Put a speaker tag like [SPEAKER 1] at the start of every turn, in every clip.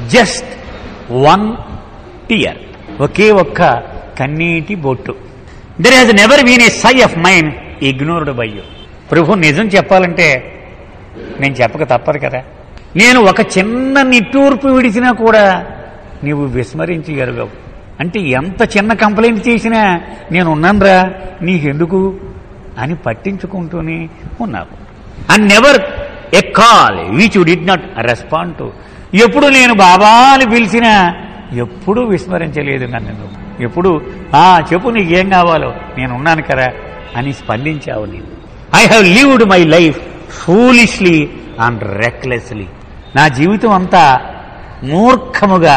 [SPEAKER 1] Just one tear ఒకే ఒక్క కన్నీటి బొట్టు there has never been a sigh of mind ignored by you ప్రభు నిజం చెప్పాలంటే నేను చెప్పక తప్పదు కదా నేను ఒక చిన్న నిట్టూర్పు విడిచినా కూడా నీవు విస్మరించి ఎరగవు అంటే ఎంత చిన్న కంప్లైంట్ చేసినా నేను ఉన్నానురా నీకెందుకు అని పట్టించుకుంటూనే ఉన్నావు and never a call which you did not respond to ఎప్పుడు నేను బాబా అని పిలిచినా ఎప్పుడూ విస్మరించలేదు నన్ను నువ్వు ఎప్పుడు ఆ చెప్పు నీకేం కావాలో నేను ఉన్నాను కదా అని స్పందించావు నేను I have lived my life foolishly and recklessly నా జీవితం అంతా మూర్ఖముగా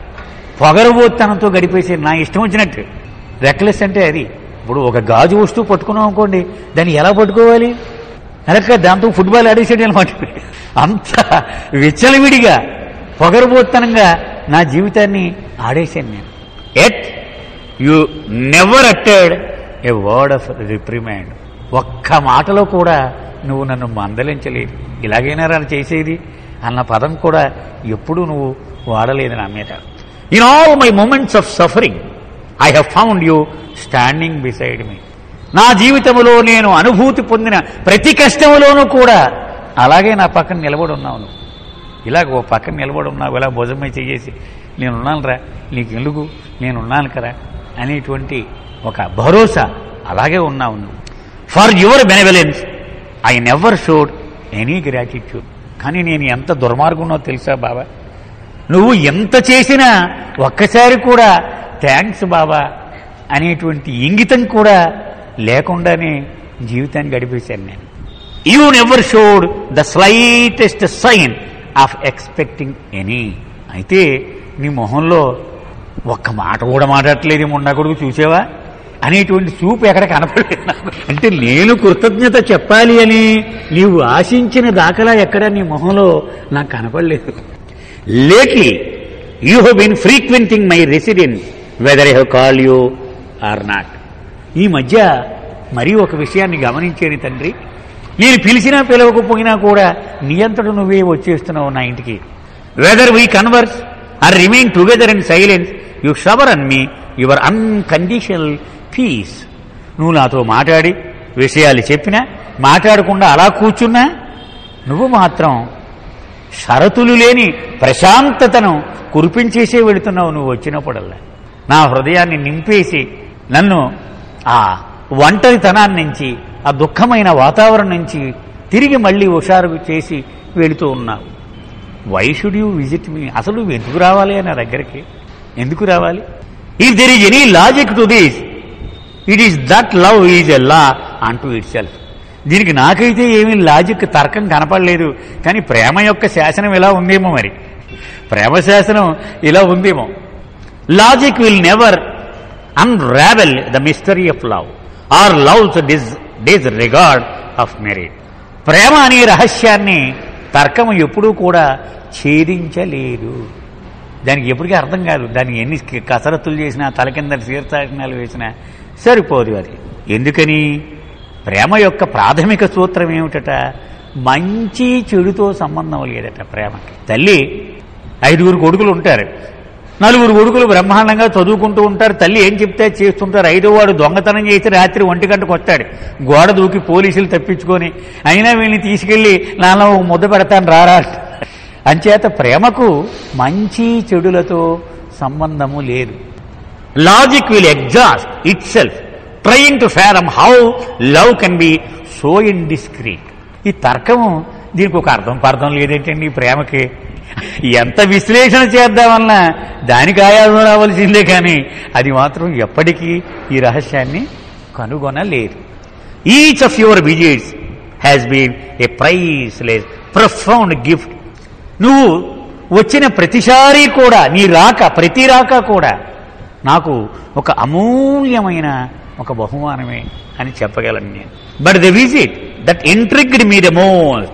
[SPEAKER 1] పొగరబోత్తనంతో గడిపేసి నా ఇష్టం వచ్చినట్టు రెక్లెస్ అంటే అది ఇప్పుడు ఒక గాజు వస్తువు పట్టుకున్నాం అనుకోండి దాన్ని ఎలా పట్టుకోవాలి అలాగే దాంతో ఫుట్బాల్ ఆడేసేది అనమాట అంత విచ్చలవిడిగా పొగరబోత్తనంగా నా జీవితాన్ని ఆడేశాను నేను ఎట్ యు నెవర్ అట్టెడ్ ఏ వర్డ్ ఆఫ్ రిప్రిమైండ్ ఒక్క మాటలో కూడా నువ్వు నన్ను మందలించలేదు ఇలాగైనా రా చేసేది అన్న పదం కూడా ఎప్పుడూ నువ్వు వాడలేదు నా మీద in all my moments of suffering I have found you standing beside me నా జీవితంలో నేను అనుభూతి పొందిన ప్రతి కష్టంలోనూ కూడా అలాగే నా పక్కన నిలబడి ఉన్నావు నువ్వు ఇలాగ ఓ పక్కన నిలబడి ఉన్నావు ఇలా భుజం మీద చేసి నేనున్నాను రా నీకు ఎందుకు నేనున్నాను కదా అనేటువంటి ఒక భరోసా అలాగే ఉన్నావు నువ్వు for your benevolence I never showed any gratitude కానీ నేను ఎంత దుర్మార్గున్నో తెలుసా బాబా నువ్వు ఎంత చేసినా ఒక్కసారి కూడా థ్యాంక్స్ బాబా అనేటువంటి ఇంగితం కూడా లేకుండానే జీవితాన్ని గడిపేశాను నేను you never showed the slightest sign of expecting any అయితే నీ మొహంలో ఒక్క మాట కూడా మాట్లాడట్లేదు మొన్న కొడుకు చూసావా అనేటువంటి చూపు ఎక్కడ కనపడలేదు నాకు అంటే నేను కృతజ్ఞత చెప్పాలి అని నీవు ఆశించిన దాఖలా ఎక్కడ నీ మొహంలో నాకు కనపడలేదు lately you have been frequenting my residence whether I have call you or not ఈ మధ్య మరీ ఒక విషయాన్ని గమనించేది తండ్రి నేను పిలిచినా పిలవకపోయినా కూడా నీ అంతట నువ్వే వచ్చేస్తున్నావు నా ఇంటికి whether we converse or remain together in silence you shower on me your unconditional peace నువ్వు నాతో మాట్లాడి విషయాలు చెప్పినా మాట్లాడకుండా అలా కూర్చున్నా నువ్వు మాత్రం షరతులు లేని ప్రశాంతతను కురిపించేసే వెళుతున్నావు నువ్వు వచ్చినప్పుడల్లా నా హృదయాన్ని నింపేసి నన్ను ఆ ఒంటరితనాన్ని నుంచి ఆ దుఃఖమైన వాతావరణం నుంచి తిరిగి మళ్ళీ హుషారు చేసి వెళుతూ ఉన్నావు why should you visit me అసలు నువ్వు ఎందుకు రావాలి నా దగ్గరికి ఎందుకు రావాలి if there is any logic to this it is that love is a law unto it self దీనికి నాకైతే ఏమీ లాజిక్ తర్కం కనపడలేదు కానీ ప్రేమ యొక్క శాసనం ఇలా ఉందేమో మరి ప్రేమ శాసనం ఇలా ఉందేమో logic will never unravel the mystery of love or love's dis disregard of merit ప్రేమ అనే రహస్యాన్ని తర్కం ఎప్పుడూ కూడా ఛేదించలేదు దానికి ఎప్పటికీ అర్థం కాదు దానికి ఎన్ని కసరత్తులు చేసినా తల కింద శీర్షాసనాలు వేసినా సరిపోదు అది ఎందుకని ప్రేమ యొక్క ప్రాథమిక సూత్రం ఏమిటట మంచి చెడుతో సంబంధం లేదట ప్రేమకి తల్లి ఐదుగురు కొడుకులు ఉంటారు నలుగురు కొడుకులు బ్రహ్మాండంగా చదువుకుంటూ ఉంటారు తల్లి ఏం చెప్తే చేస్తుంటారు ఐదో వాడు దొంగతనం చేసి రాత్రి ఒంటి గంటకు వస్తాడు గోడ దూకి పోలీసులు తప్పించుకొని అయినా వీళ్ళని తీసుకెళ్లి నాన్న ఒక ముద్ద పెడతాను రారా అంటారు. అంచేత ప్రేమకు మంచి చెడులతో సంబంధము లేదు logic will exhaust itself trying to fathom how love can be so indiscreet ఈ తర్కము దీనికి ఒక అర్థం పర్థం లేదేంటండి ఈ ప్రేమకి ఎంత విశ్లేషణ చేద్దామన్నా దానికి ఆయాసం రావాల్సిందే కానీ అది మాత్రం ఎప్పటికీ ఈ రహస్యాన్ని కనుగొనలేదు each of your visits has been a priceless profound gift నువ్వు వచ్చిన ప్రతిసారి కూడా నీ రాక ప్రతి రాక కూడా నాకు ఒక అమూల్యమైన ఒక బహుమానమే అని చెప్పగలను నేను but the visit that intrigued me the most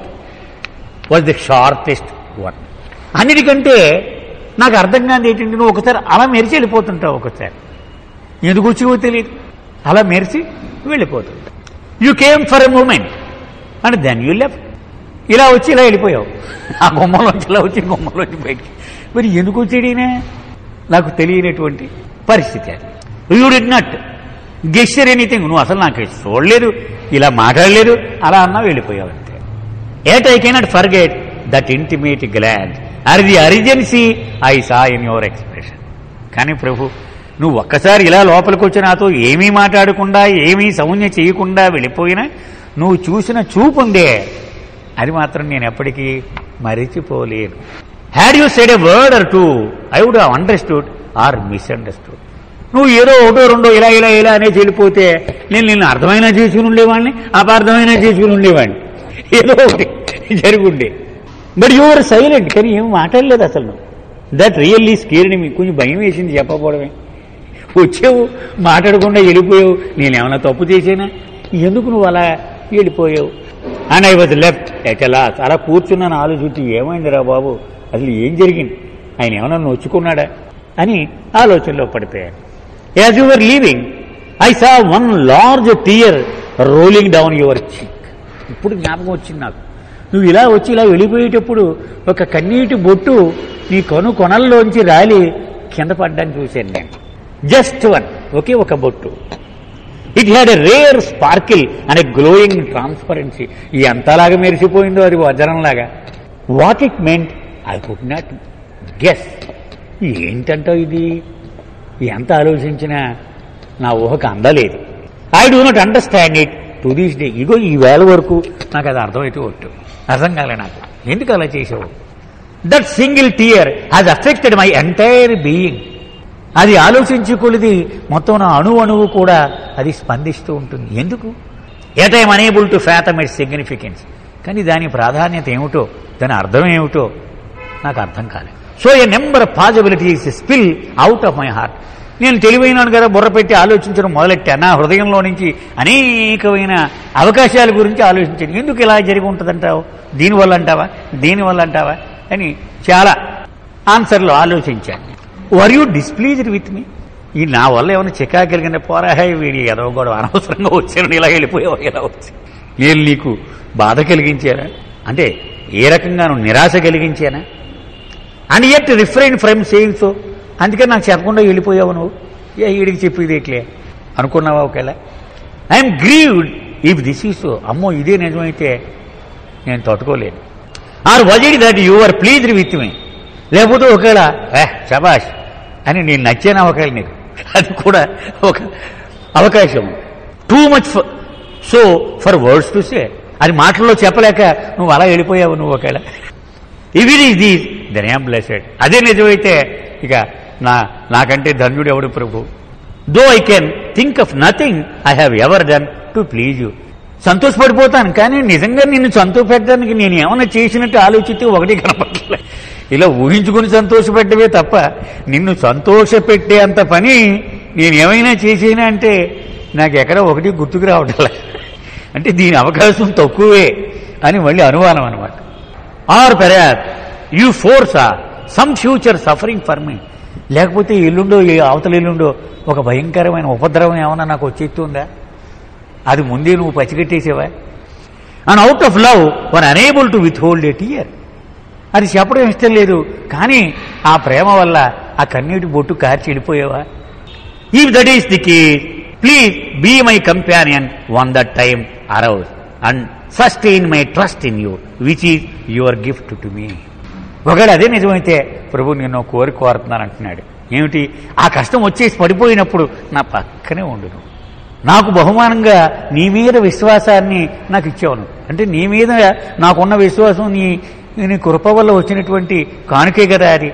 [SPEAKER 1] was the shortest one అన్నిటికంటే నాకు అర్థం కాదు ఏంటంటే నువ్వు ఒకసారి అలా మెరిచి వెళ్ళిపోతుంటావు ఒకసారి ఎందుకు వచ్చేవో తెలియదు అలా మెరిచి వెళ్ళిపోతుంటావు you came for a moment and then you left ఇలా వచ్చి ఇలా వెళ్ళిపోయావు ఆ గుమ్మలోంచి ఇలా వచ్చి గుమ్మలోంచి బయటికి మరి ఎందుకు వచ్చాడీనా నాకు తెలియనటువంటి పరిస్థితి అది you did not gesture anything నువ్వు అసలు నాకు చూడలేదు ఇలా మాట్లాడలేదు అలా అన్నా వెళ్ళిపోయావు అంతే yet I cannot forget that intimate glance or the urgency I saw in your expression కానీ ప్రభు నువ్వు ఒక్కసారి ఇలా లోపలికి వచ్చి నాతో ఏమీ మాట్లాడకుండా ఏమీ సౌన్య చేయకుండా వెళ్ళిపోయినా నువ్వు చూసిన చూపు ఉందే అది మాత్రం నేను ఎప్పటికీ మరిచిపోలేను had you said a word or two I would have understood or misunderstood నువ్వు ఏదో ఒకటో రెండో ఇలా ఇలా ఇలా అనేసి వెళ్ళిపోతే నేను నిన్ను అర్థమైనా చేసుకుని ఉండేవాడిని అపార్థమైనా చేసుకుని ఉండేవాడిని ఏదో ఒకటి జరుగుండే బట్ యువర్ సైలెంట్ కానీ ఏం మాట్లాడలేదు అసలు నువ్వు దట్ రియల్లీ స్కేర్డ్ మీ కొంచెం భయం వేసింది చెప్పకపోవడమే వచ్చావు మాట్లాడకుండా వెళ్ళిపోయావు నేనేమన్నా తప్పు చేసేనా ఎందుకు నువ్వు అలా వెళ్ళిపోయావు అండ్ ఐ వాజ్ లెఫ్ట్ ఎటలా అలా కూర్చున్నాను ఆలోచించి ఏమైందిరా బాబు అసలు ఏం జరిగింది ఆయన ఏమన్నా నొచ్చుకున్నాడా అని ఆలోచనలో పడిపోయాను as you're leaving I saw one large tear rolling down your cheek ఇప్పుడు జ్ఞాపకం వచ్చింది నాకు నువ్వు ఇలా వచ్చి ఇలా వెళ్ళిపోయేటప్పుడు ఒక కన్నీటి బొట్టు నీ కను కొనల్లోంచి రాలి కింద పడ్డాన్ని చూశాను నేను జస్ట్ వన్ ఒకే ఒక బొట్టు it had a rare sparkle and a glowing transparency ఎంతలాగా మెరిసిపోయిందో అది వజ్రంలాగా what it meant I could not guess ఏంటంటావు ఇది ఎంత ఆలోచించినా నా ఊహకు అందలేదు I do not understand it to these day ఇగో ఈ వేళ వరకు నాకు అది అర్థమైతే ఒట్టు అర్థం కాలే నాకు ఎందుకు అలా చేసావు that single tear has affected my entire being అది ఆలోచించి కొలిది మొత్తం నా అణు అణువు కూడా అది స్పందిస్తూ ఉంటుంది ఎందుకు yet I'm unable to fathom it significance కానీ దాని ప్రాధాన్యత ఏమిటో దాని అర్థం ఏమిటో నాకు అర్థం కాలేదు so a number of possibilities spill out of my heart నేను తెలివైనాను కదా బుర్ర పెట్టి ఆలోచించడం మొదలెట్టా నా హృదయంలో నుంచి అనేకమైన అవకాశాల గురించి ఆలోచించాను ఎందుకు ఇలా జరిగి ఉంటుందంటావు దీనివల్ల అంటావా దీనివల్ల అంటావా అని చాలా ఆన్సర్లు ఆలోచించాను were you displeased with me ఈ నా వల్ల ఏమైనా చికా కలిగిన పోరాహాయ్ వీడి ఏదో కూడా అనవసరంగా వచ్చాను ఇలా వెళ్ళిపోయావు ఇలా వచ్చి నేను నీకు బాధ కలిగించానా అంటే ఏ రకంగాను నిరాశ కలిగించానా and at refrain from saying so అందుకని నాకు చెప్పకుండా వెళ్ళిపోయావు నువ్వు ఏ వీడికి చెప్పేది ఎట్లే అనుకున్నావా ఒకవేళ I'm grieved if this is so అమ్మో ఇదే నిజమైతే నేను తట్టుకోలేను or was it that you are pleased with me లేకపోతే ఒకవేళ ఏ శబాష్ అని నేను నచ్చాను ఒకవేళ నీకు అది కూడా ఒక అవకాశం too much so for words to say అది మాటల్లో చెప్పలేక నువ్వు అలా వెళ్ళిపోయావు నువ్వు ఒకవేళ ఇవి is these then am blessed అదే నిజమైతే ఇక నా నాకంటే ధన్యుడు ఎవడు ప్రభు though I can think of nothing I have ever done to please you సంతోషపడిపోతాను కానీ నిజంగా నిన్ను సంతోషపెట్టడానికి నేను ఏమైనా చేసినట్టు ఆలోచిస్తే ఒకటి కనపడలే ఇలా ఊహించుకుని సంతోషపెట్టవే తప్ప నిన్ను సంతోషపెట్టే అంత పని నేను ఏమైనా చేసేనా అంటే నాకు ఎక్కడ ఒకటి గుర్తుకు రావట్లే అంటే దీని అవకాశం తక్కువే అని మళ్ళీ అనుమానం అనమాట or perhaps you force a some future suffering for me లేకపోతే ఎల్లుండో ఏ అవతల ఎల్లుండో ఒక భయంకరమైన ఉపద్రవం ఏమన్నా నాకు వచ్చేస్తుందా అది ముందే నువ్వు పచ్చిగట్టేసేవా and out of love one unable to withhold a tear అది చెప్పడం ఇష్టం లేదు కానీ ఆ ప్రేమ వల్ల ఆ కన్నీటి బొట్టు కార్చి వెళ్ళిపోయావా if that is the case please be my companion one that time arouse and sustain my trust in you which is your gift to me ఒకవేళ అదే నిజమైతే ప్రభు నేను కోరి కోరుతున్నాను అంటున్నాడు ఏమిటి ఆ కష్టం వచ్చేసి పడిపోయినప్పుడు నా పక్కనే ఉండు నువ్వు నాకు బహుమానంగా నీ మీద విశ్వాసాన్ని నాకు ఇచ్చావు అంటే నీ మీద నాకున్న విశ్వాసం నీ నీ కృప వల్ల వచ్చినటువంటి కానుకే కదా అది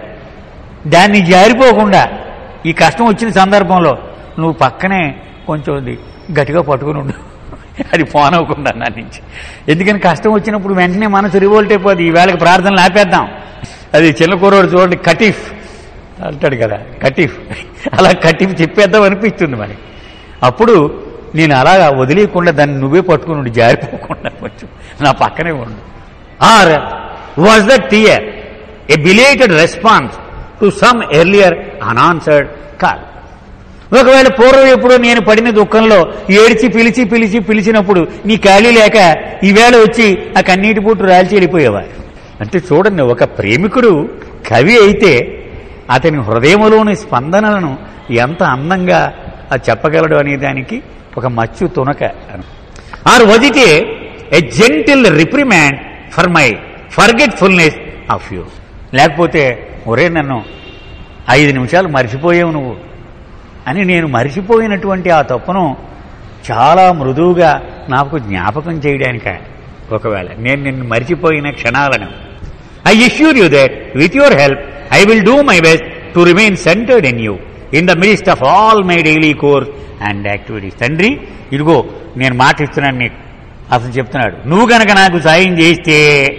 [SPEAKER 1] దాన్ని జారిపోకుండా ఈ కష్టం వచ్చిన సందర్భంలో నువ్వు పక్కనే కొంచెం అది గట్టిగా పట్టుకుని ఉండు అది పోనవ్వకుండా నా నుంచి ఎందుకని కష్టం వచ్చినప్పుడు వెంటనే మనసు రివోల్ట్ అయిపోద్ది ఈ వేళకి ప్రార్థనలు ఆపేద్దాం అది చిన్న కుర్రోడు చూడండి కటీఫ్ అంటాడు కదా కటీఫ్ అలా కటీఫ్ చెప్పేద్దాం అనిపిస్తుంది మరి అప్పుడు నేను అలా వదిలేయకుండా దాన్ని నువ్వే పట్టుకుని ఉండు, జారిపోకుండా కొంచెం నా పక్కనే ఉండు or was that tear a belated response to some earlier unanswered call ఒకవేళ పూర్వం ఎప్పుడో నేను పడిన దుఃఖంలో ఏడిచి పిలిచి పిలిచి పిలిచినప్పుడు నీ ఖాళీ లేక ఈవేళ వచ్చి ఆ కన్నీటి పుట్టు రాల్చి వెళ్ళిపోయేవా అంటే చూడండి ఒక ప్రేమికుడు కవి అయితే అతని హృదయములోని స్పందనలను ఎంత అందంగా అది చెప్పగలడు అనే దానికి ఒక మచ్చు తునక or was it a a gentle reprimand for my forgetfulness of you లేకపోతే ఒరే నన్ను ఐదు నిమిషాలు మర్చిపోయావు నువ్వు అని నేను మర్చిపోయినటువంటి ఆ తప్పును చాలా మృదువుగా నాకు జ్ఞాపకం చేయడానిక ఒకవేళ నేను నిన్ను మర్చిపోయిన క్షణాలను I assure you that with your help I will do my best to remain centred in you in the midst of all my daily course and activities తండ్రి ఇదిగో నేను మాట ఇస్తున్నాను నీకు అతను చెప్తున్నాడు నువ్వు గనక నాకు సాయం చేస్తే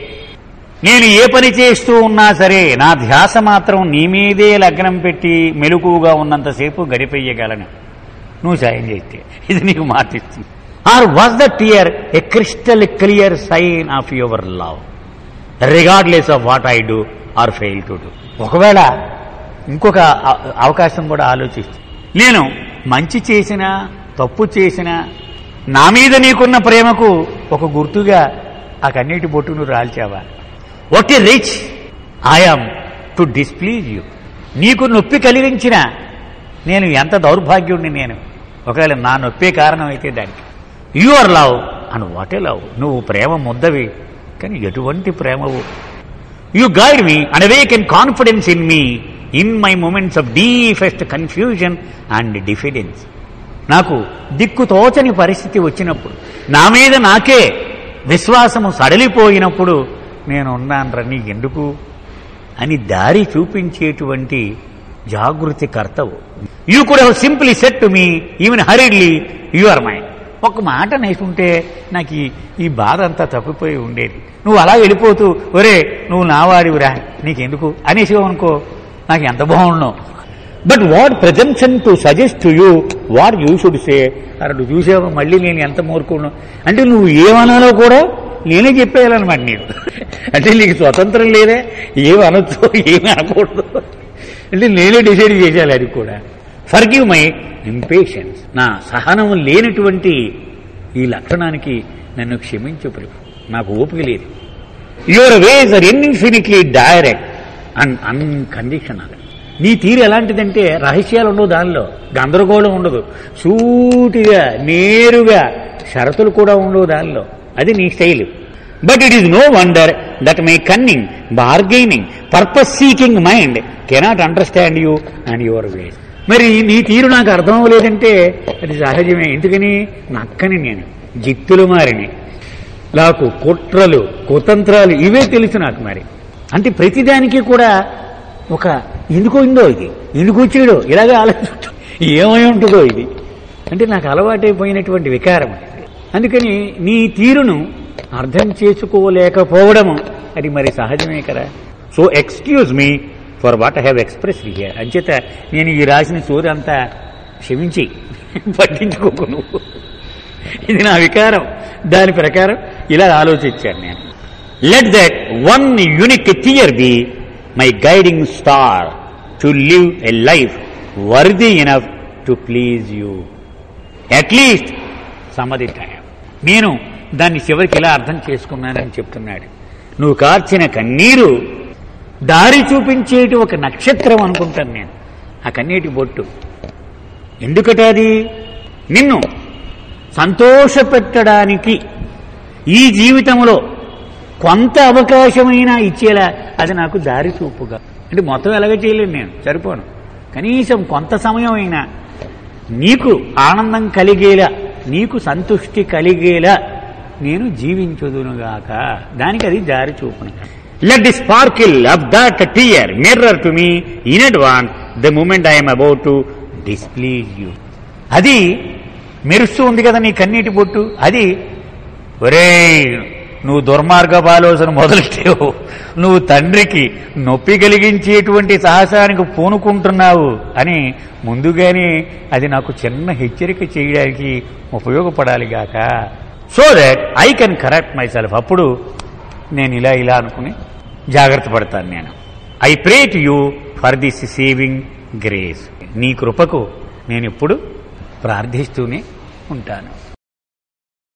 [SPEAKER 1] నేను ఏ పని చేస్తూ ఉన్నా సరే నా ధ్యాస మాత్రం నీ మీదే లగ్నం పెట్టి మెలకువగా ఉన్నంతసేపు గడిపేయగలను నువ్వు సాయం చేస్తే ఇది నీకు మాటిస్తుంది or was the tear a crystal clear sign of your love regardless of what I do or fail to do ఒకవేళ ఇంకొక అ- అవకాశం కూడా ఆలోచిస్తు నేను మంచి చేసినా తప్పు చేసినా నా మీద నీకున్న ప్రేమకు ఒక గుర్తుగా ఆ కన్నీటి బొట్టును రాల్చావా what a wretch I'm to displease you నీకు నొప్పి కలిగించిన నేను ఎంత దౌర్భాగ్యుడిని నేను ఒకవేళ నా నొప్పే కారణం అయితే దానికి you are love and what a love నువ్వు ప్రేమ ముద్దవి కానీ ఎటువంటి ప్రేమవు you guide me and awake in confidence in me in my moments of deepest confusion and diffidence నాకు దిక్కు తోచని పరిస్థితి వచ్చినప్పుడు నా మీద నాకే విశ్వాసము సడలిపోయినప్పుడు నేను ఉన్నాను నీకెందుకు అని దారి చూపించేటువంటి జాగృతి కర్తవు you could have simply said to me even hurriedly your mind ఒక మాట నేసుంటే నాకు ఈ ఈ బాధ అంతా తప్పిపోయి ఉండేది నువ్వు అలా వెళ్ళిపోతూ ఒరే నువ్వు నావాడివిరా నీకెందుకు అనేసావు అనుకో నాకు ఎంత బాగుండు but what presumption to suggest to you what you should say అరే నువ్వు చూసావు మళ్ళీ నేను ఎంత మూర్ఖుడు అంటే నువ్వు ఏమనాలో కూడా నేనే చెప్పేయాలన్నమాట నేను అంటే నీకు స్వతంత్రం లేదే ఏమి అనొచ్చు ఏమి అనకూడదు అంటే నేనే డిసైడ్ చేసేయాలి అది కూడా ఫర్గివ్ మై ఇంపేషన్స్ నా సహనం లేనటువంటి ఈ లక్షణానికి నన్ను క్షమించు ప్రభు నాకు ఓపిక లేదు your ways are infinitely direct and unconditional నీ తీరు ఎలాంటిదంటే రహస్యాలు ఉండవు దానిలో గందరగోళం ఉండదు సూటిగా నేరుగా షరతులు కూడా ఉండవు దానిలో అది నీ style but it is no wonder that my cunning bargaining purpose seeking mind cannot understand you and your ways మరి నీ తీరు నాకు అర్థం అవ్వలేదంటే అది సహజమే ఎందుకని నక్కని నేను జిత్తులు మారిని నాకు కుట్రలు కుతంత్రాలు ఇవే తెలుసు నాకు మరి అంటే ప్రతిదానికి కూడా ఒక ఎందుకు ఉందో ఇది ఎందుకు వచ్చాడో ఇలాగే ఆలోచించు ఏమై ఉంటుందో ఇది అంటే నాకు అలవాటైపోయినటువంటి వికారం అది. అందుకని నీ తీరును అర్థం చేసుకోలేకపోవడము అది మరి సహజమే కదా so excuse me for what I have express here అంచేత నేను ఈ రాసిన సూర్య అంతా క్షమించి పట్టించుకోకు నువ్వు ఇది నా వికారం దాని ప్రకారం ఇలా ఆలోచించాను నేను let that one unique tear be my guiding star to live a life worthy enough to please you at least some of the time నేను దాన్ని చివరికి ఇలా అర్థం చేసుకున్నానని చెప్తున్నాడు నువ్వు కార్చిన కన్నీరు దారి చూపించేటి ఒక నక్షత్రం అనుకుంటాను నేను ఆ కన్నీటి బొట్టు ఎందుకట అది నిన్ను సంతోషపెట్టడానికి ఈ జీవితంలో కొంత అవకాశమైనా ఇచ్చేలా అది నాకు దారి చూపుగా అంటే మొత్తం ఎలాగ చేయలేను నేను సరిపోను కనీసం కొంత సమయం అయినా నీకు ఆనందం కలిగేలా నీకు సంతుష్టి కలిగేలా నేను జీవించుదునుగాక దానికి అది దారి చూపును let the sparkle of that tear mirror to me in advance the moment I'm about to displease you అది మెరుస్తూ ఉంది కదా నీ కన్నీటి బొట్టు అది ఒరే నువ్వు దుర్మార్గపు ఆలోచన మొదలెట్టావు నువ్వు తండ్రికి నొప్పి కలిగించేటువంటి సాహసానికి పూనుకుంటున్నావు అని ముందుగానే అది నాకు చిన్న హెచ్చరిక చేయడానికి ఉపయోగపడాలి గాక so that I can correct myself అప్పుడు నేను ఇలా ఇలా అనుకుని జాగ్రత్త పడతాను నేను I pray to you for this saving grace నీ కృపకు నేను ఇప్పుడు ప్రార్థిస్తూనే ఉంటాను